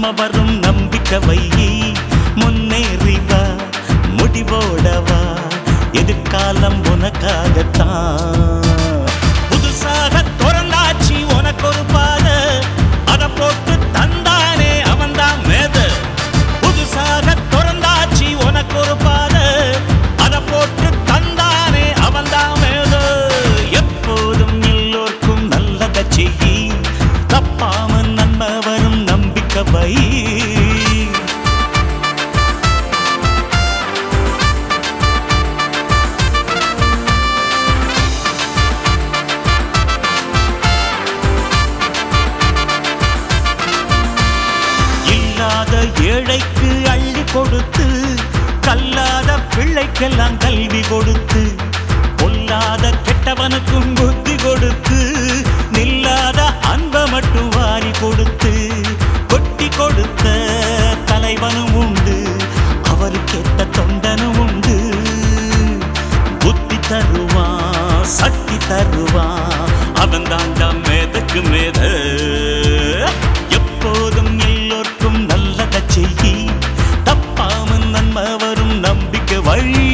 நன்ம வரும் நம்பிக்கை வையி முன்னேறி வா முடிவோடவா எதிர்காலம் உனக்காகத்தான் புதுசாக திறந்தாச்சு உனக்கு ஒரு பாத அத போட்டு தந்தானே அவன்தான் மேத புதுசாக திறந்தாச்சு உனக்கு ஒரு பாத அத போட்டு தந்தானே அவன்தான் மேத எப்போதும் எல்லோர்க்கும் நல்லத செய்யி தப்பாம நன்மை வரும் நம்பிக்கை வை இல்லாத ஏழைக்கு அள்ளி கொடுத்து கல்லாத பிள்ளைக்கெல்லாம் கல்வி கொடுத்து பொல்லாத கெட்டவனுக்கும் புத்தி கொடுத்து நில்லாத அன்ப மட்டும் வாரி கொடுத்து கொட்டி கொடுத்த தலைவனும் உண்டு அவருக்கேத்த தொண்டனும் உண்டு புத்தி தருவான் சக்தி தருவான் அவன் தாண்டா மேதக்கு மேத எப்போதும் எல்லோர்க்கும் நல்லத செய்யி தப்பாம நன்மை வரும் நம்பிக்கை வழி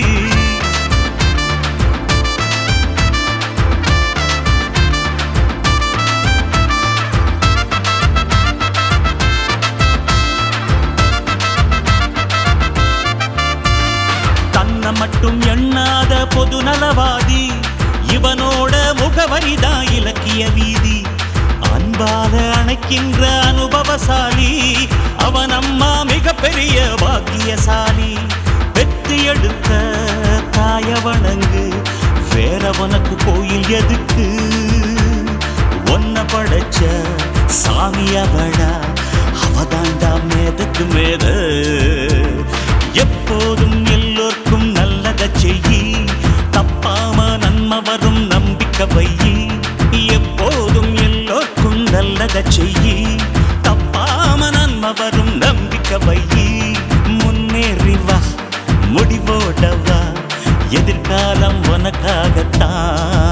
தன்னை மட்டும் எண்ணாத பொது நலவாதி இவனோட முகவரிதான் இலக்கிய வீதி அன்பாக அணைக்கின்ற அனுபவசாலி அவன் அம்மா மிகப்பெரிய பாக்கியசாலி பெற்று எடுத்த தாய வணங்கு வேறவனுக்கு கோயில் எதுக்கு ஒன்ன படைச்ச சாமி அவடா அவதாண்டா மேதக்கு மேத எப்போதும் எல்லோர்க்கும் நல்லத செய்யி தப்பாம நன்மை வரும் நம்பிக்கை வையி எப்போதும் எல்லோர்க்கும் நல்லத செய்யி தப்பாம நன்மை வரும் நம்பிக்கை வையி முன்னேறி வா முடிவோட வா எதிர்காலம் உனக்காகத்தான்